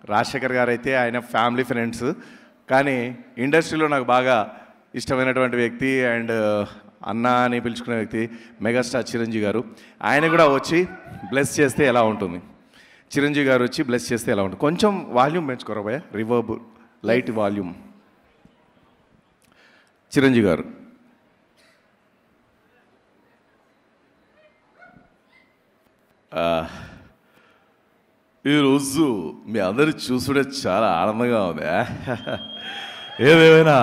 రాజశేఖర్ గారు అయితే ఆయన ఫ్యామిలీ ఫ్రెండ్స్ కానీ ఇండస్ట్రీలో నాకు బాగా ఇష్టమైనటువంటి వ్యక్తి అండ్ అన్న అని పిలుచుకునే వ్యక్తి మెగాస్టార్ చిరంజీవి గారు ఆయన కూడా వచ్చి బ్లెస్ చేస్తే ఎలా ఉంటుంది చిరంజీవి గారు వచ్చి బ్లెస్ చేస్తే ఎలా ఉంటుంది కొంచెం వాల్యూమ్ పెంచుకోరా భయ రివర్బ్ లైట్ వాల్యూమ్ చిరంజీవి గారు ఆ, ఈరోజు మీ అందరి చూసుడే చాలా ఆనందంగా ఉంది ఏదేమైనా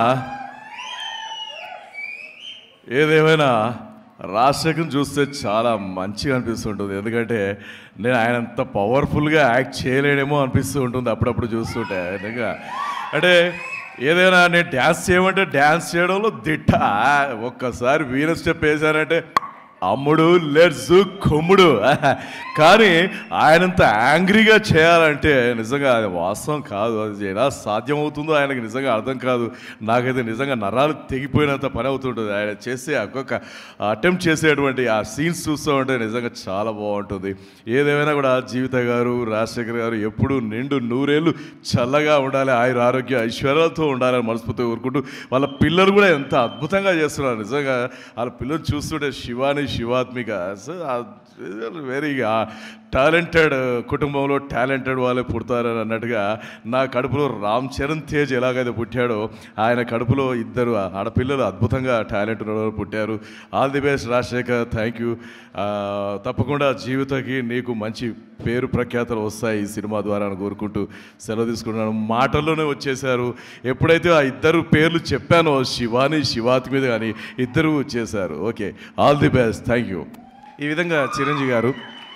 ఏదేమైనా రాజశేఖర్ చూస్తే చాలా మంచిగా అనిపిస్తుంటుంది ఎందుకంటే నేను ఆయన అంత పవర్ఫుల్గా యాక్ట్ చేయలేడేమో అనిపిస్తూ ఉంటుంది అప్పుడప్పుడు చూస్తుంటే నిజంగా అంటే ఏదైనా నేను డ్యాన్స్ చేయమంటే డ్యాన్స్ చేయడంలో దిట్ట ఒక్కసారి వీర స్టెప్ వేశానంటే అమ్ముడు లెట్స్ కొమ్ముడు కానీ ఆయనంత యాంగ్రీగా చేయాలంటే నిజంగా అది వాస్తవం కాదు అది ఎలా సాధ్యమవుతుందో ఆయనకి నిజంగా అర్థం కాదు నాకైతే నిజంగా నరాలు తెగిపోయినంత పని అవుతుంటుంది ఆయన చేసే ఒక్కొక్క అటెంప్ట్ చేసేటువంటి ఆ సీన్స్ చూస్తూ ఉంటే నిజంగా చాలా బాగుంటుంది ఏదేమైనా కూడా జీవిత గారు రాజశేఖర్ గారు ఎప్పుడూ నిండు నూరేళ్ళు చల్లగా ఉండాలి ఆయుర ఆరోగ్య ఐశ్వర్యాలతో ఉండాలని మనస్ఫూర్తిగా కోరుకుంటూ వాళ్ళ పిల్లలు కూడా ఎంత అద్భుతంగా చేస్తున్నారు నిజంగా వాళ్ళ పిల్లలు చూస్తుంటే శివాని శివాత్మిక వెరీ టాలెంటెడ్ కుటుంబంలో టాలెంటెడ్ వాళ్ళే పుడతారని అన్నట్టుగా నా కడుపులో రామ్ చరణ్ తేజ్ ఎలాగైతే పుట్టాడో ఆయన కడుపులో ఇద్దరు ఆడపిల్లలు అద్భుతంగా టాలెంట్ ఉన్న వాళ్ళు పుట్టారు all the best Rajasekhar thank you తప్పకుండా జీవితకి నీకు మంచి పేరు ప్రఖ్యాతలు వస్తాయి ఈ సినిమా ద్వారా అని కోరుకుంటూ సెలవు తీసుకుంటున్నాను మాటల్లోనే వచ్చేసారు ఎప్పుడైతే ఆ ఇద్దరు పేర్లు చెప్పానో శివాని శివాతి మీద కానీ ఇద్దరు వచ్చేసారు okay all the best thank you ఈ విధంగా చిరంజీవి గారు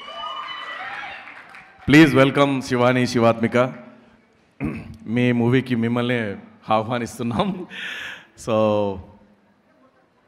ప్లీజ్ వెల్కమ్ శివాని శివాత్మిక మీ మూవీకి మిమ్మల్ని ఆహ్వానిస్తున్నాం సో